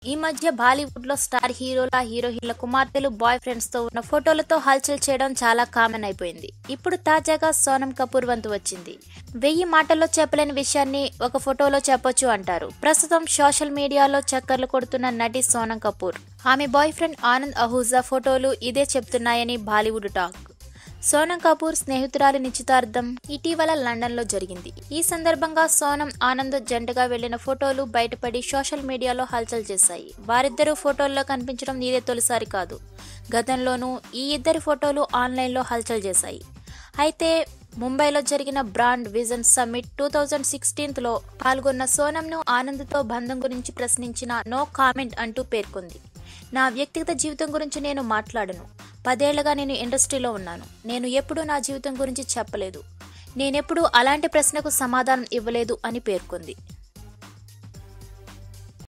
ఈ మధ్య బాలీవుడ్ లో స్టార్ హీరోల హీరోయిన్ల కుమార్తెలు బాయ్ ఫ్రెండ్స్ తో ఉన్న ఫోటోలతో హల్చల్ చేయడం చాలా కామన్ అయిపోయింది ఇప్పుడు తాజాగా సోనం కపూర్ వంతు వచ్చింది వెయ్యి మాటల్లో చెప్పలేని విషయాన్ని ఒక ఫోటోలో చెప్పొచ్చు అంటారు ప్రస్తుతం సోషల్ మీడియాలో చక్కర్లు కొడుతున్న నటి సోనం కపూర్ ఆమె బాయ్ ఫ్రెండ్ ఆనంద్ అహూజా ఫోటోలు ఇదే చెప్తున్నాయని బాలీవుడ్ టాక్ సోనం కపూర్ స్నేహితురాలి నిశ్చితార్థం ఇటీవల లండన్ లో జరిగింది ఈ సందర్భంగా సోనం ఆనంద్ జంటగా వెళ్లిన ఫోటోలు బయటపడి సోషల్ మీడియాలో హల్చల్ చేశాయి వారిద్దరూ ఫోటోల్లో కనిపించడం ఇదే తొలిసారి కాదు గతంలోనూ ఈ ఇద్దరి ఫోటోలు ఆన్లైన్లో హల్చల్ చేశాయి అయితే ముంబైలో జరిగిన brand vision summit two thousand సిక్స్టీన్త్లో పాల్గొన్న సోనంను ఆనంద్తో బంధం గురించి ప్రశ్నించిన నో కామెంట్ అంటూ పేర్కొంది నా వ్యక్తిగత జీవితం గురించి నేను మాట్లాడను పదేళ్లుగా నేను ఇండస్ట్రీలో ఉన్నాను నేను ఎప్పుడూ నా జీవితం గురించి చెప్పలేదు నేనెప్పుడూ అలాంటి ప్రశ్నకు సమాధానం ఇవ్వలేదు అని పేర్కొంది